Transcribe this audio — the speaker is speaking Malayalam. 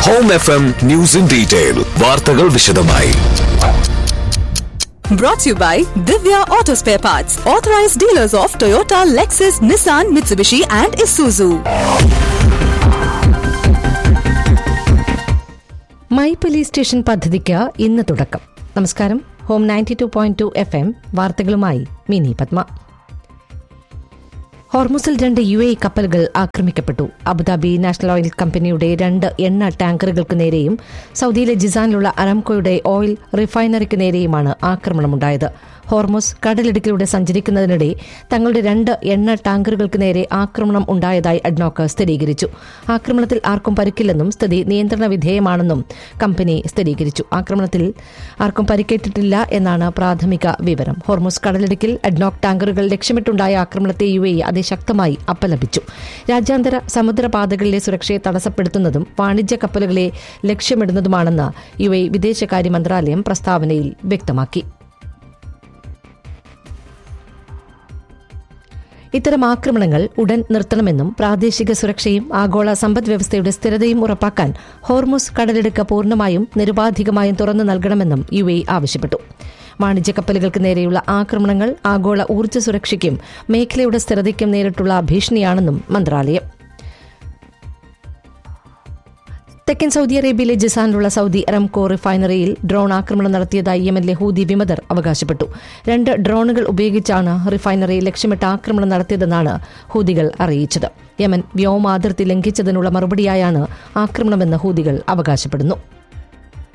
Home F M news in detail വാർത്തകൾ വിശദമായി Brought to you by Divya Auto Spare Parts, authorized dealers of Toyota, Lexus, Nissan, Mitsubishi, and Isuzu. My police station പദ്ധതിക്ക് ഇന്ന് തുടക്കം നമസ്കാരം home ninety two point two FM എം വാർത്തകളുമായി മിനി പത്മ ഹോർമുസിൽ രണ്ട് യു എ കപ്പലുകൾ ആക്രമിക്കപ്പെട്ടു അബുദാബി നാഷണൽ ഓയിൽ കമ്പനിയുടെ രണ്ട് എണ്ണ ടാങ്കറുകൾക്ക് നേരെയും സൗദിയിലെ ജിസാനിലുള്ള അരാംകോയുടെ ഓയിൽ റിഫൈനറിക്ക് നേരെയുമാണ് ആക്രമണമുണ്ടായത് ഹോർമുസ് കടലിടുക്കിലൂടെ സഞ്ചരിക്കുന്നതിനിടെ തങ്ങളുടെ രണ്ട് എണ്ണ ടാങ്കറുകൾക്ക് നേരെ ആക്രമണം ഉണ്ടായതായി അഡ്നോക്ക് സ്ഥിരീകരിച്ചു ആക്രമണത്തിൽ ആർക്കും പരിക്കില്ലെന്നും സ്ഥിതി നിയന്ത്രണ വിധേയമാണെന്നും കമ്പനി സ്ഥിരീകരിച്ചു ആക്രമണത്തിൽ ആർക്കും പരിക്കേറ്റിട്ടില്ല എന്നാണ് പ്രാഥമിക വിവരം ഹോർമുസ് കടലിടുക്കിൽ അഡ്നോക്ക് ടാങ്കറുകൾ ലക്ഷ്യമിട്ടുണ്ടായ ആക്രമണത്തെ യു എ അതിശക്തമായി അപ്പലപിച്ചു രാജ്യാന്തര സമുദ്രപാതകളിലെ സുരക്ഷയെ തടസ്സപ്പെടുത്തുന്നതും വാണിജ്യ കപ്പലുകളെ ലക്ഷ്യമിടുന്നതുമാണെന്ന് യു എ വിദേശകാര്യ മന്ത്രാലയം പ്രസ്താവനയിൽ വ്യക്തമാക്കി ഇത്തരം ആക്രമണങ്ങൾ ഉടൻ നിർത്തണമെന്നും പ്രാദേശിക സുരക്ഷയും ആഗോള സമ്പദ് വ്യവസ്ഥയുടെ സ്ഥിരതയും ഉറപ്പാക്കാൻ ഹോർമുസ് കടലിടുക്ക് പൂർണ്ണമായും നിരുപാധികമായും തുറന്നു നൽകണമെന്നും യു എ ആവശ്യപ്പെട്ടു വാണിജ്യ കപ്പലുകൾക്ക് നേരെയുള്ള ആക്രമണങ്ങൾ ആഗോള ഊർജ്ജ സുരക്ഷയ്ക്കും മേഖലയുടെ സ്ഥിരതയ്ക്കും നേരിട്ടുള്ള ഭീഷണിയാണെന്നും മന്ത്രാലയം തെക്കൻ സൗദി അറേബ്യയിലെ ജിസാനിലുള്ള സൗദി അറംകോ റിഫൈനറിയിൽ ഡ്രോൺ ആക്രമണം നടത്തിയതായി യമനിലെ ഹൂതി വിമതർ അവകാശപ്പെട്ടു രണ്ട് ഡ്രോണുകൾ ഉപയോഗിച്ചാണ് റിഫൈനറി ലക്ഷ്യമിട്ട് ആക്രമണം നടത്തിയതെന്നാണ് ഹൂതികൾ അറിയിച്ചത് യമൻ വ്യോമാതിർത്തി ലംഘിച്ചതിനുള്ള മറുപടിയായാണ് ആക്രമണമെന്ന് ഹൂതികൾ അവകാശപ്പെടുന്നു